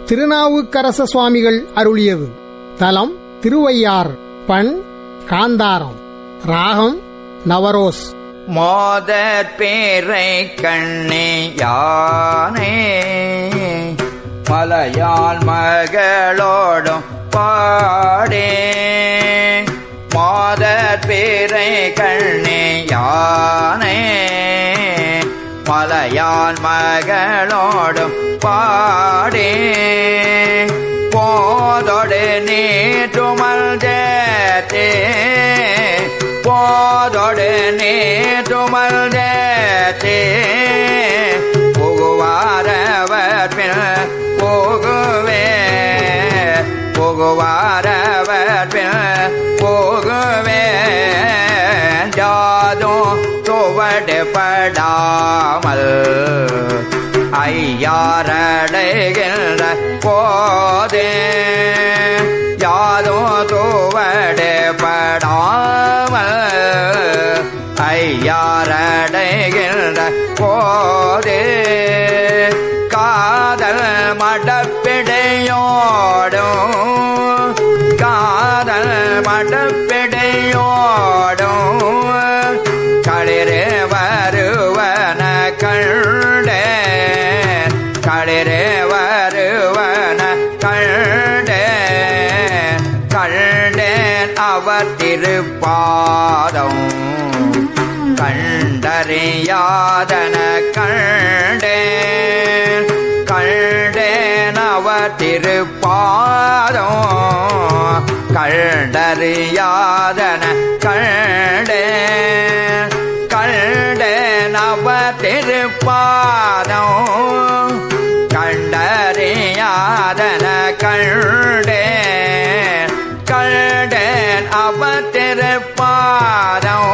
திருநாவுக்கரச சுவாமிகள் அருளியது தலம் திருவையார் பண் காந்தாரம் ராகம் நவரோஸ் மோதற் பேரை கண்ணே யானே மலையாள் மகளோடும் பாடே மோதற் பேரை கண்ணே யானே மலையாள் மகளோடும் பாடே போதொடு நீட்டுமல் தேத்தே போதொடு நீட்டுமல் தேத்தே புகுவாரவர் பின் போகுவே புகுவாரவர் பின் போகுவே ஜாதும் துவடு படாமல் ஐயாரடைகின்ற போதே யாதோ துவடு படாமல் ஐயாரடைகின்ற போதே காதல் மடப்பிடையோடும் காதல் மடப்பிடையோடும் களிறு வருவன கண்டே களிறு வருவன கண்டே கண்டேன் அவர் திருப்பாதம் கண்டறியாதன கண்டேன் கண்டேன் அவர் திருப்பாதம் கண்டறியாதன கண்டேன் கண்டேன் அவர் திருப்பாதம் கண்டறியாதன கண்டேன் கண்டேன் அவர் திருப்பாதம்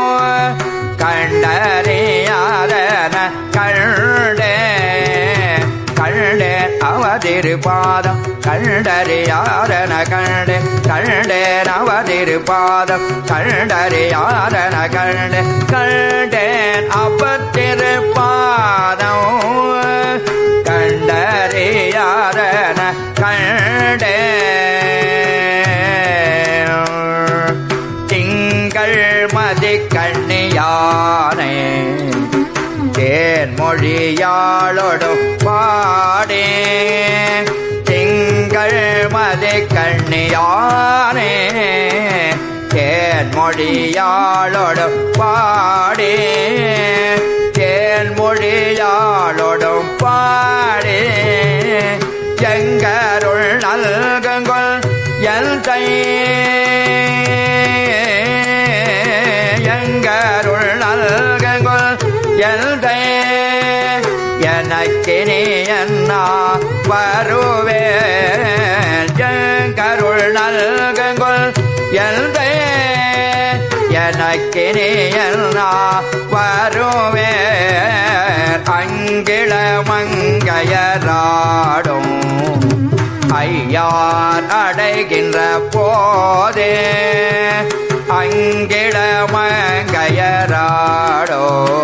கண்டறியாதன கண்டேன் கண்டேன் அவதிருப்பாதம் கண்டறியாதன கண்டே கண்டேன் அவதிருப்பாதம் கண்டறியாதன கண்டே கண்டேன் அப்பத்திருப்பாதம் கண்டறியாதன கண்டே திங்கள் மதி கண்ணியானே தேன் மொழியாளோடு பாடே திங்கள் மதி கண்ணியானே தேன் மொழியாளோடு பாடே தேன் மொழியாளோடும் பாடே எங்கருள் நல்கங்கொள் எல் எங்கருள் நல்கங்கொள் எல்தை எனக்கு நீ என்ன வருவே எங்கருள் நல்கங்கொள் எல்தை எனக்கு நீ என்ன வருவே அங்கிள மங்கையராடும் ஐயார் அடைகின்ற போதே அங்கிட மங்கையராடோ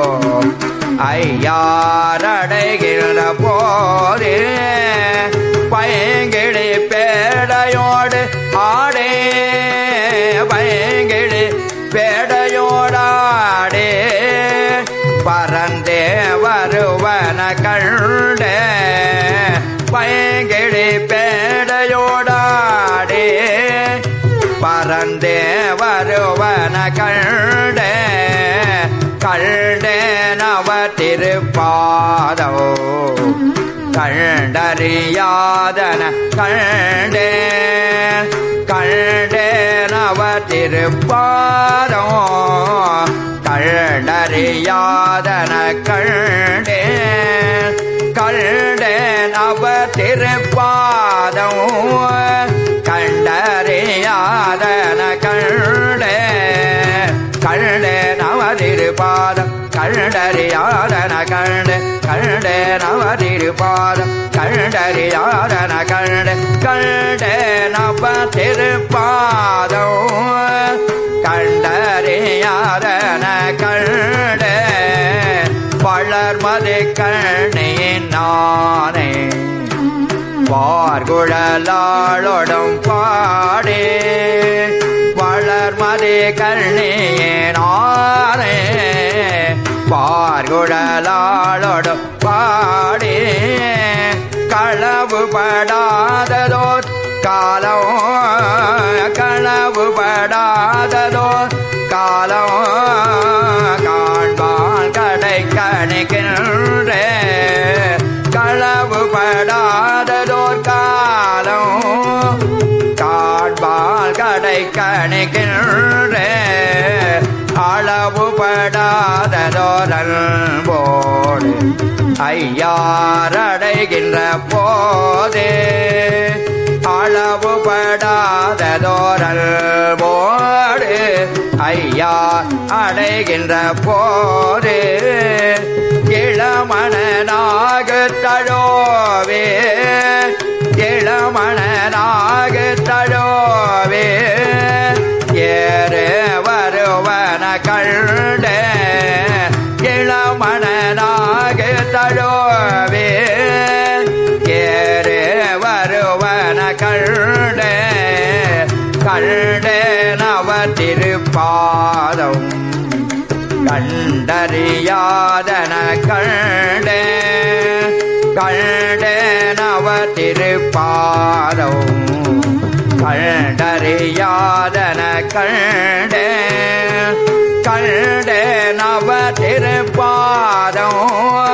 ஐயார் அடைகின்ற போதே பயங்கிழி பேடையோடு ஆடே பயங்கிழி பேடையோடாடே பறந்தே வருவன கண்டே பயங்கிழி பேடையோடாடே பறந்தே வருவன கண்டே கண்டே நவ திருப்பாதோ கண்டறியாதன கண்டே கண்டே நவ திருப்பாதோ கண்டறியாதன கண்டே கண்டே நவ திருப்பாதம் கண்டறியாதன கண்டே கண்டே நவதிருபாதம் கண்டறியாதன கண்டு கண்டே நவதிருபாதம் கண்டறியாதன கண்டு கண்டே நவ திருப்பாதம் கண்டறியாதன கண்டே வளர்மது கண்ணியின் நானே பார்குழலாளொடும் பாடே வளர்மதி கர்ணியனாரே பார்குழலாளொடும் பாடே களவு படாததோ காலம் களவு படாததோ காலம் காண்பான் கடை கணிக்கின்ற களவு படாததோர் காலம் காண்பால் கடை கணிக்கின்ற அளவு படாததோரன்போடு ஐயாரடைகின்ற போதே அளவு படாததோரல்போடு ஐயா அடைகின்ற போது இளமணனாக தழோவே இளமணனாக தழோவே ஏறு வருவன கண்ட இளமணனாக தழோவே ஏறு வருவன கண்ட கண்டனவ திருப்பாதம் கண்டறியாதன கண்டே கண்டனவ திருப்பாதம் கண்டறியாதன கண்டே கண்டனவ திருப்பாதம்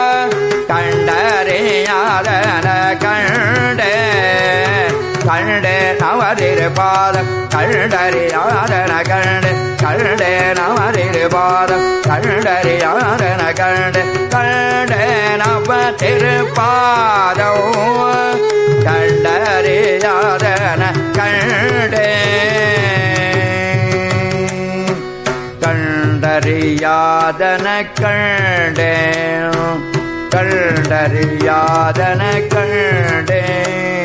கண்டறியாதன கண்டே கண்டே நவதிருபாதம் கண்டறியாதன கண்டு கண்டே நவதிருபாதம் கண்டறியாதன கண்டு கண்டே நவ திருப்பாதம் கண்டறியாதன கண்டே கண்டறியாதன கண்டே கண்டறியாதன கண்டே